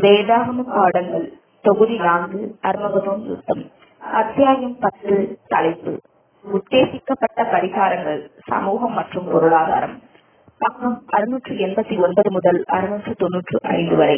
வேதாகம பாடங்கள் தொகுதி நான்கு அர்மகதோன் யுத்தம் அத்தியாயம் பத்து தலைப்பு உத்தேசிக்கப்பட்ட பரிகாரங்கள் சமூகம் மற்றும் பொருளாதாரம் பக்கம் அறுநூற்று எண்பத்தி ஒன்பது முதல் அறுநூற்று தொன்னூற்று ஐந்து வரை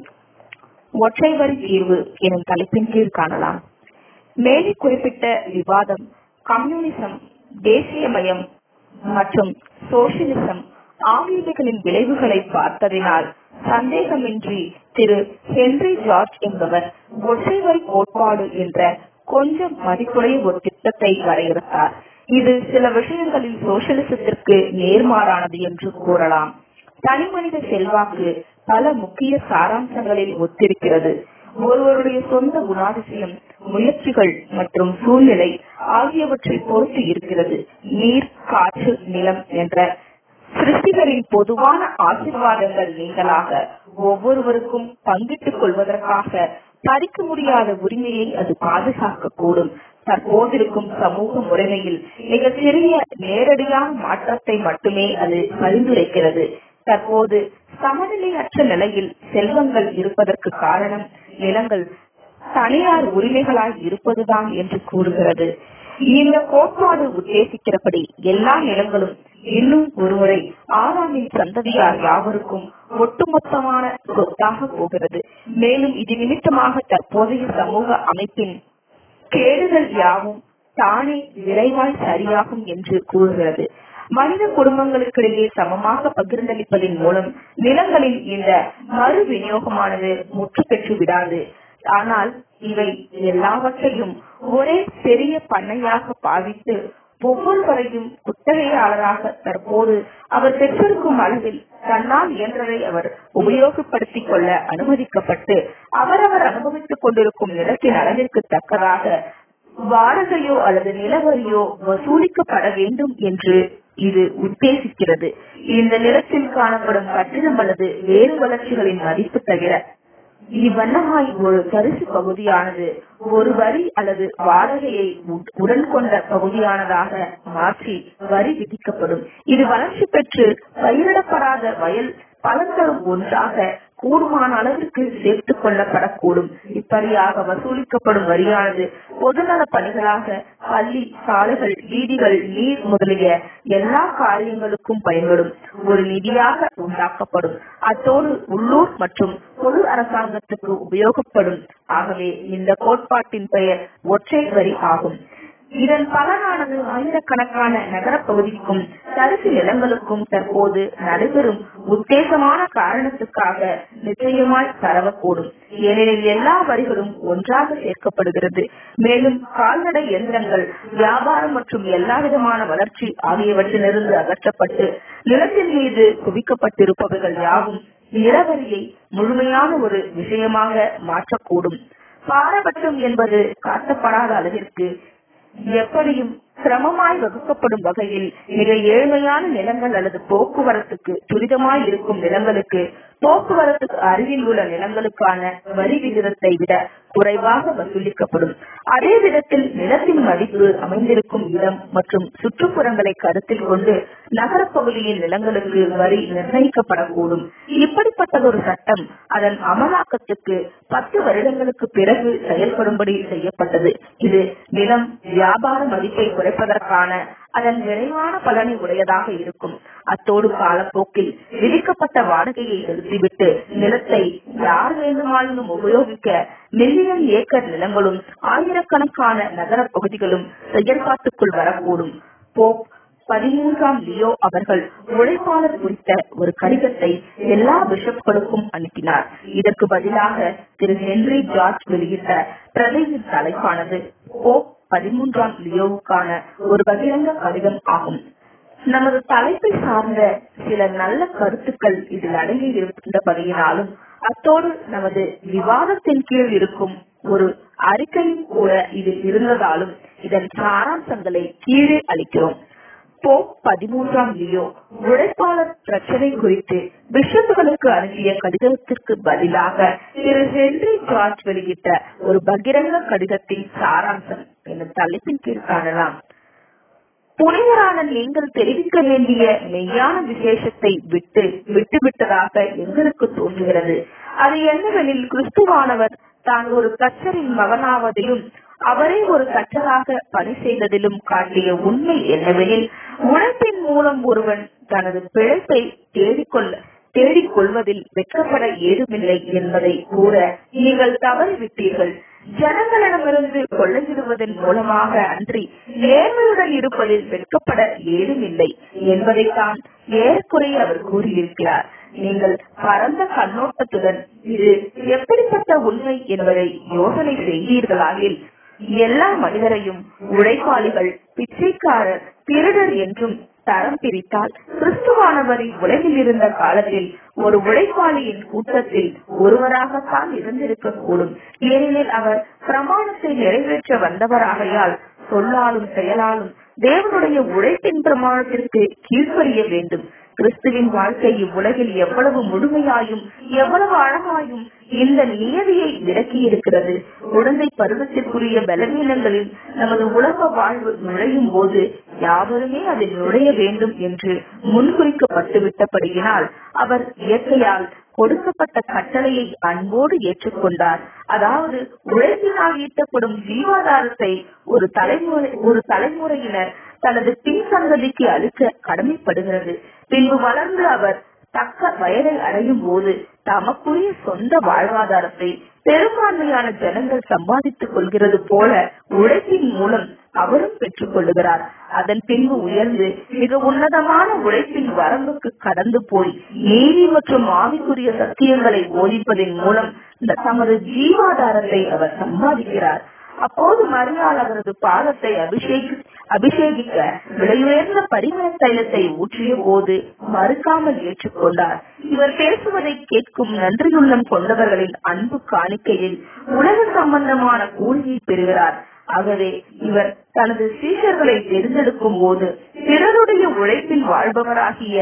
ஒற்றை வரி தீர்வு எனும் தலைப்பின் கீழ் காணலாம் மேலே குறிப்பிட்ட விவாதம் கம்யூனிசம் தேசியமயம் மற்றும் சோசியலிசம் ஆகியவைகளின் விளைவுகளை பார்த்ததினால் சந்தேகமின்றி திரு ஹென்றி ஜார்ஜ் என்பவர் ஒற்றை வரி கோட்பாடு என்ற கொஞ்சம் மதிப்புடைய ஒரு திட்டத்தை வரையறுத்தார் இது சில விஷயங்களில் சோசியலிசத்திற்கு நேர்மாறானது என்று கூறலாம் தனிமனித செல்வாக்கு பல முக்கிய சாராம்சங்களில் ஒத்திருக்கிறது ஒருவருடைய சொந்த குணாதிசயம் முயற்சிகள் மற்றும் சூழ்நிலை ஆகியவற்றை பொறுத்து இருக்கிறது நீர் காற்று நிலம் என்ற சிருஷ்டிகளின் பொதுவான ஆசிர்வாதங்கள் நீங்களாக ஒவ்வொருவருக்கும் பங்கிட்டுக் கொள்வதற்காக பறிக்க முடியாத உரிமையை அது பாதுகாக்க கூடும் தற்போதிருக்கும் சமூக முறைமையில் மிகச்சிறிய நேரடியான மாற்றத்தை மட்டுமே அது பரிந்துரைக்கிறது தற்போது சமநிலையற்ற நிலையில் செல்வங்கள் இருப்பதற்கு காரணம் நிலங்கள் தனியார் உரிமைகளாய் இருப்பதுதான் என்று கூறுகிறது இந்த கோட்பாடு உத்தேசிக்கிறபடி எல்லா நிலங்களும் இன்னும் ஒருமுறை ஆறாமின் சந்ததியார் யாவருக்கும் ஒட்டுமொத்தமான சொத்தாக போகிறது மேலும் இது நிமித்தமாக தற்போதைய சமூக அமைப்பின் கேடுகள் யாவும் தானே விரைவாய் சரியாகும் என்று கூறுகிறது மனித குடும்பங்களுக்கிடையே சமமாக பகிர்ந்தளிப்பதன் மூலம் நிலங்களின் இந்த மறு விநியோகமானது முற்று பெற்று விடாது ஆனால் இவை எல்லாவற்றையும் ஒரே பெரிய பண்ணையாக பாவித்து ஒவ்வொருவரையும் குத்தகையாளராக தற்போது அவர் பெற்றிருக்கும் அளவில் தன்னால் இயன்றதை அவர் உபயோகப்படுத்திக் கொள்ள அனுமதிக்கப்பட்டு அவரவர் அனுபவித்துக் கொண்டிருக்கும் நிலத்தின் அளவிற்கு தக்கதாக வாடகையோ அல்லது நிலவரியோ வசூலிக்கப்பட வேண்டும் என்று இது உத்தேசிக்கிறது இந்த நிலத்தில் காணப்படும் கட்டிடம் அல்லது வேறு வளர்ச்சிகளின் மதிப்பு தவிர இவ்வண்ணமாய் ஒரு தரிசு பகுதியானது ஒரு வரி அல்லது வாடகையை உடன் கொண்ட பகுதியானதாக மாற்றி வரி விதிக்கப்படும் இது வளர்ச்சி பெற்று பயிரிடப்படாத வயல் பலன் தரும் ஒன்றாக கூடுமான அளவிற்கு சேர்த்துக் கொள்ளப்படக்கூடும் இப்படியாக வசூலிக்கப்படும் வரியானது பொதுநல பணிகளாக பள்ளி சாலைகள் வீதிகள் நீர் முதலிய எல்லா காரியங்களுக்கும் பயன்படும் ஒரு நிதியாக உண்டாக்கப்படும் அத்தோடு உள்ளூர் மற்றும் பொது அரசாங்கத்துக்கு உபயோகப்படும் ஆகவே இந்த கோட்பாட்டின் பெயர் ஒற்றை வரி ஆகும் இதன் பலனானது ஆயிரக்கணக்கான நகர பகுதிக்கும் தரிசு நிலங்களுக்கும் தற்போது நடைபெறும் உத்தேசமான காரணத்துக்காக நிச்சயமாய் பரவக்கூடும் ஏனெனில் எல்லா வரிகளும் ஒன்றாக சேர்க்கப்படுகிறது மேலும் கால்நடை இயந்திரங்கள் வியாபாரம் மற்றும் எல்லா விதமான வளர்ச்சி ஆகியவற்றிலிருந்து அகற்றப்பட்டு நிலத்தின் மீது குவிக்கப்பட்டிருப்பவைகள் யாவும் நிலவரியை முழுமையான ஒரு விஷயமாக மாற்றக்கூடும் பாரபட்சம் என்பது காட்டப்படாத அளவிற்கு எப்படியும் சிரமமாய் வகுக்கப்படும் வகையில் மிக ஏழ்மையான நிலங்கள் அல்லது போக்குவரத்துக்கு துரிதமாய் இருக்கும் நிலங்களுக்கு போக்குவரத்துக்கு அருகில் உள்ள நிலங்களுக்கான வரி விகிதத்தை விட குறைவாக வசூலிக்கப்படும் அதே விதத்தில் நிலத்தின் மதிப்பு அமைந்திருக்கும் இடம் மற்றும் சுற்றுப்புறங்களை கருத்தில் கொண்டு நகரப்பகுதியின் நிலங்களுக்கு வரி நிர்ணயிக்கப்படக்கூடும் இப்படிப்பட்டதொரு சட்டம் அதன் அமலாக்கத்துக்கு பத்து வருடங்களுக்கு பிறகு செயல்படும்படி செய்யப்பட்டது இது நிலம் வியாபார மதிப்பை குறைப்பதற்கான அதன் விரைவான பலனை உடையதாக இருக்கும் அத்தோடு காலப்போக்கில் விதிக்கப்பட்ட வாடகையை செலுத்திவிட்டு நிலத்தை யார் வேண்டுமானாலும் உபயோகிக்க மில்லியன் ஏக்கர் நிலங்களும் ஆயிரக்கணக்கான நகர பகுதிகளும் செயல்பாட்டுக்குள் வரக்கூடும் போப் பதிமூன்றாம் லியோ அவர்கள் உழைப்பாளர் குறித்த ஒரு கடிதத்தை எல்லா பிஷப்களுக்கும் அனுப்பினார் இதற்கு பதிலாக திரு ஹென்றி ஜார்ஜ் வெளியிட்ட பிரதையின் தலைப்பானது போப் பதிமூன்றாம் லியோவுக்கான ஒரு பகிரங்க கடிதம் ஆகும் நமது தலைப்பை சார்ந்த சில நல்ல கருத்துக்கள் இதில் அடங்கி இருக்கின்றபடியினாலும் அத்தோடு நமது விவாதத்தின் கீழ் இருக்கும் ஒரு அறிக்கையும் கூட இதில் இருந்ததாலும் இதன் சாராம்சங்களை கீழே அளிக்கிறோம் போப் பதிமூன்றாம் லியோ உழைப்பாளர் பிரச்சனை குறித்து பிஷப்புகளுக்கு அனுப்பிய கடிதத்திற்கு பதிலாக திரு ஹென்றி ஜார்ஜ் வெளியிட்ட ஒரு பகிரங்க கடிதத்தின் சாராம்சம் என்ற தலைப்பின் கீழ் காணலாம் புனிதரான நீங்கள் தெரிவிக்க வேண்டிய மெய்யான விசேஷத்தை விட்டு விட்டுவிட்டதாக எங்களுக்கு தோன்றுகிறது அது என்னவெனில் கிறிஸ்துவானவர் தான் ஒரு கச்சரின் மகனாவதிலும் அவரே ஒரு கற்றராக பணி செய்ததிலும் காட்டிய உண்மை என்னவெனில் உழைப்பின் மூலம் ஒருவன் தனது பிழைப்பை தேடிக்கொள்ள தேடிக்கொள்வதில் வெட்கப்பட ஏதுமில்லை என்பதை கூற நீங்கள் தவறிவிட்டீர்கள் ஜனங்களிடமிருந்து கொள்ளையிடுவதன் மூலமாக அன்றி நேர்மையுடன் இருப்பதில் வெட்கப்பட ஏதுமில்லை என்பதைத்தான் ஏறக்குறைய அவர் கூறியிருக்கிறார் நீங்கள் பரந்த கண்ணோட்டத்துடன் இது எப்படிப்பட்ட உண்மை என்பதை யோசனை செய்தீர்களாகில் எல்லா மனிதரையும் உழைப்பாளிகள் பிச்சைக்காரர் திருடர் என்றும் தரம் பிரித்தால் கிறிஸ்துவானவரின் உலகில் இருந்த காலத்தில் ஒரு உழைப்பாளியின் கூட்டத்தில் ஒருவராகத்தான் இருந்திருக்க கூடும் ஏனெனில் அவர் பிரமாணத்தை நிறைவேற்ற வந்தவராகையால் சொல்லாலும் செயலாலும் தேவனுடைய உழைப்பின் பிரமாணத்திற்கு கீழ்ப்படிய வேண்டும் கிறிஸ்துவின் வாழ்க்கை இவ்வுலகில் எவ்வளவு முழுமையாயும் எவ்வளவு அழகாயும் இந்த நியதியை விளக்கி இருக்கிறது குழந்தை பருவத்திற்குரிய பலவீனங்களில் நமது உலக வாழ்வு நுழையும் போது யாவருமே அதில் நுழைய வேண்டும் என்று முன்குறிக்கப்பட்டு விட்டபடியினால் அவர் இயற்கையால் கொடுக்கப்பட்ட கட்டளையை அன்போடு ஏற்றுக்கொண்டார் அதாவது உழைப்பினால் ஈட்டப்படும் ஜீவாதாரத்தை ஒரு தலைமுறை ஒரு தலைமுறையினர் தனது பின் சந்ததிக்கு அளிக்க கடமைப்படுகிறது பின்பு வளர்ந்து அவர் தக்க வயதை அடையும் போது தமக்குரிய சொந்த வாழ்வாதாரத்தை பெரும்பான்மையான ஜனங்கள் சம்பாதித்துக் கொள்கிறது போல உழைப்பின் மூலம் அவரும் பெற்றுக் கொள்ளுகிறார் அதன் பின்பு உயர்ந்து மிக உன்னதமான உழைப்பின் வரம்புக்கு கடந்து போய் நீதி மற்றும் ஆவிக்குரிய சத்தியங்களை போதிப்பதன் மூலம் தமது ஜீவாதாரத்தை அவர் சம்பாதிக்கிறார் அப்போது மரியாள் அவரது பாதத்தை அபிஷேகி அபிஷேகிக்க விலையுயர்ந்த பரிமள தைலத்தை ஊற்றிய போது மறுக்காமல் ஏற்றுக்கொண்டார் இவர் பேசுவதை கேட்கும் நன்றியுள்ளம் கொண்டவர்களின் அன்பு காணிக்கையில் உலக சம்பந்தமான கூலியை பெறுகிறார் ஆகவே இவர் தனது சீஷர்களை தேர்ந்தெடுக்கும் போது பிறருடைய உழைப்பில் வாழ்பவராகிய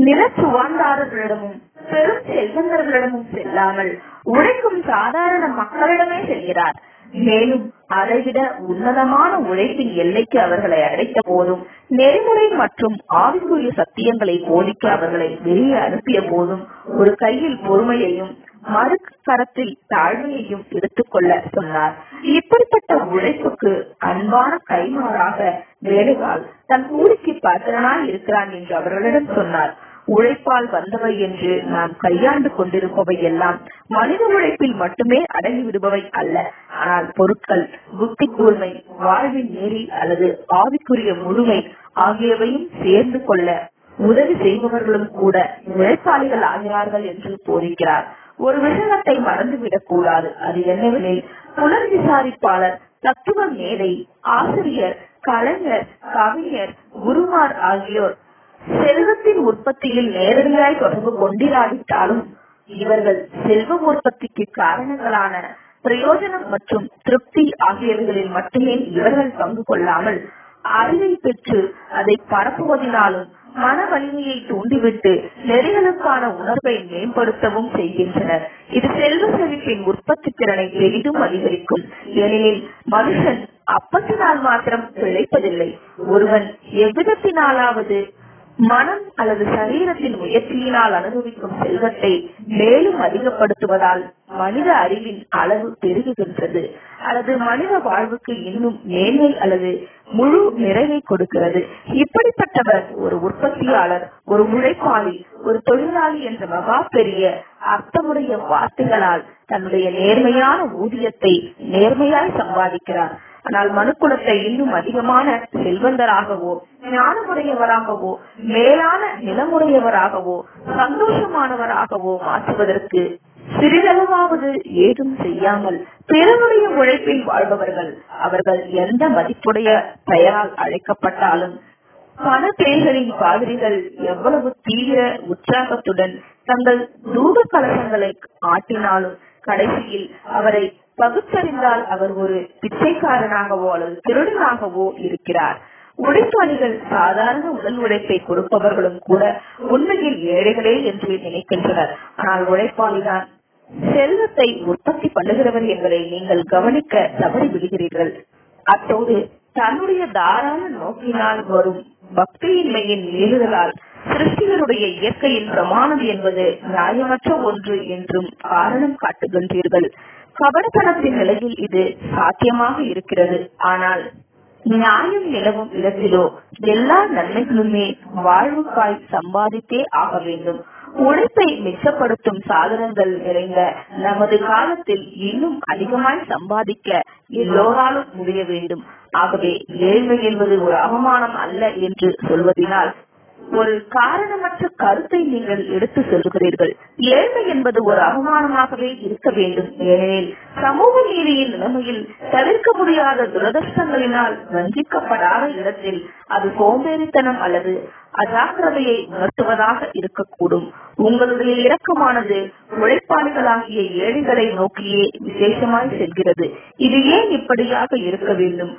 நிலச்சுவாந்தாரர்களிடமும் பெரும் செல்வந்தர்களிடமும் செல்லாமல் உழைக்கும் சாதாரண மக்களிடமே செல்கிறார் மேலும் அதைவிட உன்னதமான உழைப்பின் எல்லைக்கு அவர்களை அழைத்த போதும் நெறிமுறை மற்றும் ஆவிக்குரிய சத்தியங்களை போதிக்க அவர்களை வெளியே அனுப்பிய போதும் ஒரு கையில் பொறுமையையும் மறு கரத்தில் தாழ்மையையும் எடுத்துக்கொள்ள சொன்னார் இப்படிப்பட்ட உழைப்புக்கு அன்பான கைமாறாக வேலைவாள் தன் கூலிக்கு பாத்திரனாய் இருக்கிறான் என்று அவர்களிடம் சொன்னார் உழைப்பால் வந்தவை என்று நாம் கையாண்டு கொண்டிருப்பவை எல்லாம் மனித உழைப்பில் மட்டுமே அடங்கி விடுபவை அல்ல ஆனால் பொருட்கள் புத்தி கூர்மை வாழ்வின் நெறி அல்லது ஆவிக்குரிய முழுமை ஆகியவையும் சேர்ந்து கொள்ள உதவி செய்பவர்களும் கூட உழைப்பாளிகள் ஆகிறார்கள் என்று போதிக்கிறார் ஒரு விஷயத்தை மறந்துவிடக் கூடாது அது என்னவெனில் புலர் விசாரிப்பாளர் தத்துவ மேதை ஆசிரியர் கலைஞர் கவிஞர் குருமார் ஆகியோர் செல்வத்தின் உற்பத்தியில் நேரடியாய் தொடர்பு கொண்டிராவிட்டாலும் இவர்கள் செல்வ உற்பத்திக்கு காரணங்களான பிரயோஜனம் மற்றும் திருப்தி ஆகியவைகளில் மட்டுமே இவர்கள் பங்கு கொள்ளாமல் அறிவை பெற்று அதை பரப்புவதினாலும் மன வலிமையை தூண்டிவிட்டு நெறிகளுக்கான உணர்வை மேம்படுத்தவும் செய்கின்றனர் இது செல்வ செழிப்பின் உற்பத்தி திறனை பெரிதும் அதிகரிக்கும் ஏனெனில் மனுஷன் அப்பத்தினால் மாத்திரம் பிழைப்பதில்லை ஒருவன் எவ்விதத்தினாலாவது மனம் அல்லது சரீரத்தின் முயற்சியினால் அனுபவிக்கும் செல்வத்தை மேலும் அதிகப்படுத்துவதால் மனித அறிவின் அளவு பெருகுகின்றது அல்லது மனித வாழ்வுக்கு இன்னும் மேன்மை அல்லது முழு நிறைவை கொடுக்கிறது இப்படிப்பட்டவர் ஒரு உற்பத்தியாளர் ஒரு உழைப்பாளி ஒரு தொழிலாளி என்ற மகா பெரிய அர்த்தமுடைய வார்த்தைகளால் தன்னுடைய நேர்மையான ஊதியத்தை நேர்மையாய் சம்பாதிக்கிறார் ஆனால் மனுக்குலத்தை இன்னும் அதிகமான செல்வந்தராகவோ ஞானமுடையவராகவோ மேலான நிலமுடையவராகவோ சந்தோஷமானவராகவோ மாற்றுவதற்கு சிறிதளவாவது ஏதும் செய்யாமல் பிறருடைய உழைப்பில் வாழ்பவர்கள் அவர்கள் எந்த மதிப்புடைய பெயரால் அழைக்கப்பட்டாலும் பல பேர்களின் பாதிரிகள் எவ்வளவு தீவிர உற்சாகத்துடன் தங்கள் தூத கலசங்களை ஆட்டினாலும் கடைசியில் அவரை பகுத்தறிந்தால் அவர் ஒரு பிச்சைக்காரனாகவோ அல்லது திருடனாகவோ இருக்கிறார் உழைப்பாளிகள் சாதாரண உடல் உழைப்பை கொடுப்பவர்களும் கூட உண்மையில் ஏழைகளே என்று நினைக்கின்றனர் ஆனால் உழைப்பாளிதான் செல்வத்தை உற்பத்தி பண்ணுகிறவர் என்பதை நீங்கள் கவனிக்க தவறி விடுகிறீர்கள் அத்தோடு தன்னுடைய தாராள நோக்கினால் வரும் பக்தியின்மையின் மீறுதலால் சிருஷ்டிகருடைய இயற்கையின் பிரமாணம் என்பது நியாயமற்ற ஒன்று என்றும் காரணம் காட்டுகின்றீர்கள் கபடத்தனத்தின் நிலையில் இது சாத்தியமாக இருக்கிறது ஆனால் நியாயம் நிலவும் இடத்திலோ எல்லா நன்மைகளுமே வாழ்வுக்காய் சம்பாதித்தே ஆக வேண்டும் உழைப்பை மிச்சப்படுத்தும் சாதனங்கள் நிறைந்த நமது காலத்தில் இன்னும் அதிகமாய் சம்பாதிக்க எல்லோராலும் முடிய வேண்டும் ஆகவே ஏழ்மை என்பது ஒரு அவமானம் அல்ல என்று சொல்வதினால் ஒரு காரணமற்ற கருத்தை நீங்கள் எடுத்து சொல்லுகிறீர்கள் ஏழ்மை என்பது ஒரு அவமானமாகவே இருக்க வேண்டும் ஏனெனில் சமூக நீதியின் நிலைமையில் தவிர்க்க முடியாத துரதிருஷ்டங்களினால் வஞ்சிக்கப்படாத இடத்தில் அது சோம்பேறித்தனம் அல்லது அஜாக்கிரதையை உணர்த்துவதாக இருக்கக்கூடும் உங்களுடைய இரக்கமானது உழைப்பாளிகளாகிய ஏழைகளை நோக்கியே விசேஷமாய் செல்கிறது இது ஏன் இப்படியாக இருக்க வேண்டும்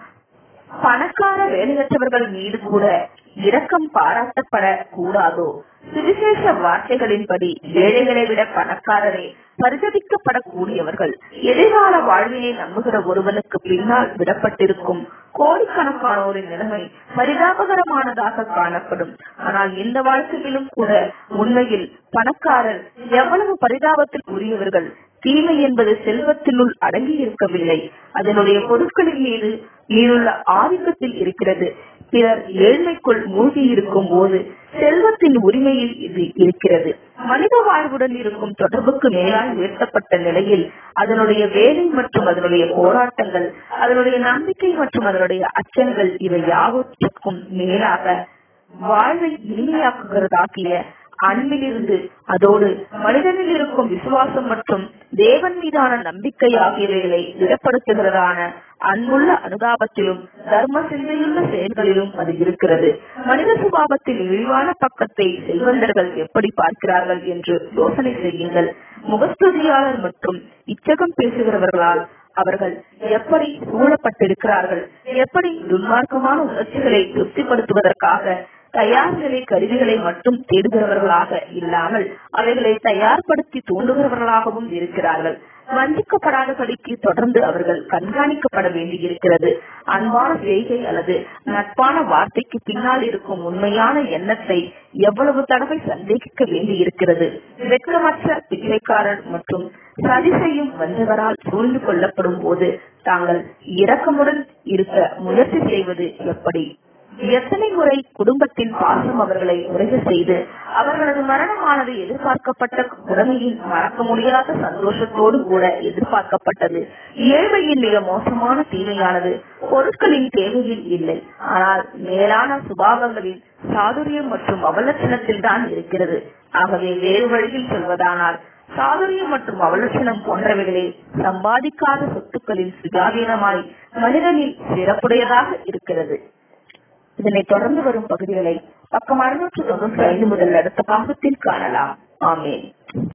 பணக்கார வேலையற்றவர்கள் மீது கூட இரக்கம் பாராட்டப்பட கூடாதோ சுவிசேஷ வார்த்தைகளின்படி ஏழைகளை விட பணக்காரரே பரிதவிக்கப்படக்கூடியவர்கள் எதிர்கால வாழ்வினை நம்புகிற ஒருவனுக்கு பின்னால் விடப்பட்டிருக்கும் கோடிக்கணக்கானோரின் நிலைமை பரிதாபகரமானதாக காணப்படும் ஆனால் இந்த வாழ்க்கையிலும் கூட உண்மையில் பணக்காரர் எவ்வளவு பரிதாபத்தில் உரியவர்கள் தீமை என்பது செல்வத்தினுள் அடங்கி இருக்கவில்லை அதனுடைய பொருட்களின் மீது மீதுள்ள ஆதிக்கத்தில் இருக்கிறது பிறர் ஏழ்மைக்குள் மூழ்கி இருக்கும் போது செல்வத்தின் உரிமையில் இது இருக்கிறது மனித வாழ்வுடன் இருக்கும் தொடர்புக்கு மேலாய் உயர்த்தப்பட்ட நிலையில் அதனுடைய வேலை மற்றும் அதனுடைய போராட்டங்கள் அதனுடைய நம்பிக்கை மற்றும் அதனுடைய அச்சங்கள் இவை யாவற்றுக்கும் மேலாக வாழ்வை இனிமையாக்குகிறதாகிய அன்பிலிருந்து அதோடு மனிதனில் இருக்கும் விசுவாசம் மற்றும் தேவன் மீதான நம்பிக்கை ஆகியவைகளை திடப்படுத்துகிறதான அன்புள்ள அனுதாபத்திலும் தர்ம சிந்தையுள்ள செயல்களிலும் அது இருக்கிறது மனித சுபாவத்தின் இழிவான பக்கத்தை செல்வந்தர்கள் எப்படி பார்க்கிறார்கள் என்று யோசனை செய்யுங்கள் முகஸ்துதியாளர் மற்றும் இச்சகம் பேசுகிறவர்களால் அவர்கள் எப்படி சூழப்பட்டிருக்கிறார்கள் எப்படி துன்மார்க்கமான உணர்ச்சிகளை திருப்திப்படுத்துவதற்காக தயார் நிலை கருவிகளை மட்டும் தேடுகிறவர்களாக இல்லாமல் அவைகளை தயார்படுத்தி தூண்டுகிறவர்களாகவும் இருக்கிறார்கள் வஞ்சிக்கப்படாதபடிக்கு தொடர்ந்து அவர்கள் கண்காணிக்கப்பட வேண்டியிருக்கிறது அன்பான செய்கை அல்லது நட்பான வார்த்தைக்கு பின்னால் இருக்கும் உண்மையான எண்ணத்தை எவ்வளவு தடவை சந்தேகிக்க வேண்டியிருக்கிறது வெட்கமற்ற பிச்சைக்காரர் மற்றும் சதி செய்யும் வஞ்சகரால் சூழ்ந்து கொள்ளப்படும் போது தாங்கள் இரக்கமுடன் இருக்க முயற்சி செய்வது எப்படி எத்தனை முறை குடும்பத்தின் பாசம் அவர்களை உரைய செய்து அவர்களது மரணமானது எதிர்பார்க்கப்பட்ட உடமையின் மறக்க முடியாத சந்தோஷத்தோடு கூட எதிர்பார்க்கப்பட்டது ஏழ்மையின் மிக மோசமான தீமையானது பொருட்களின் தேவையில் இல்லை ஆனால் மேலான சுபாவங்களின் சாதுரியம் மற்றும் அவலட்சணத்தில் தான் இருக்கிறது ஆகவே வேறு வழியில் சொல்வதானால் சாதுரியம் மற்றும் அவலட்சணம் போன்றவைகளே சம்பாதிக்காத சொத்துக்களின் சுயாதீனமாய் மனிதனில் சிறப்புடையதாக இருக்கிறது இதனை தொடர்ந்து வரும் பகுதிகளை பக்கம் அறுநூற்று தொண்ணூற்றி ஐந்து முதல் அடுத்த பாகத்தில் காணலாம் ஆமேன்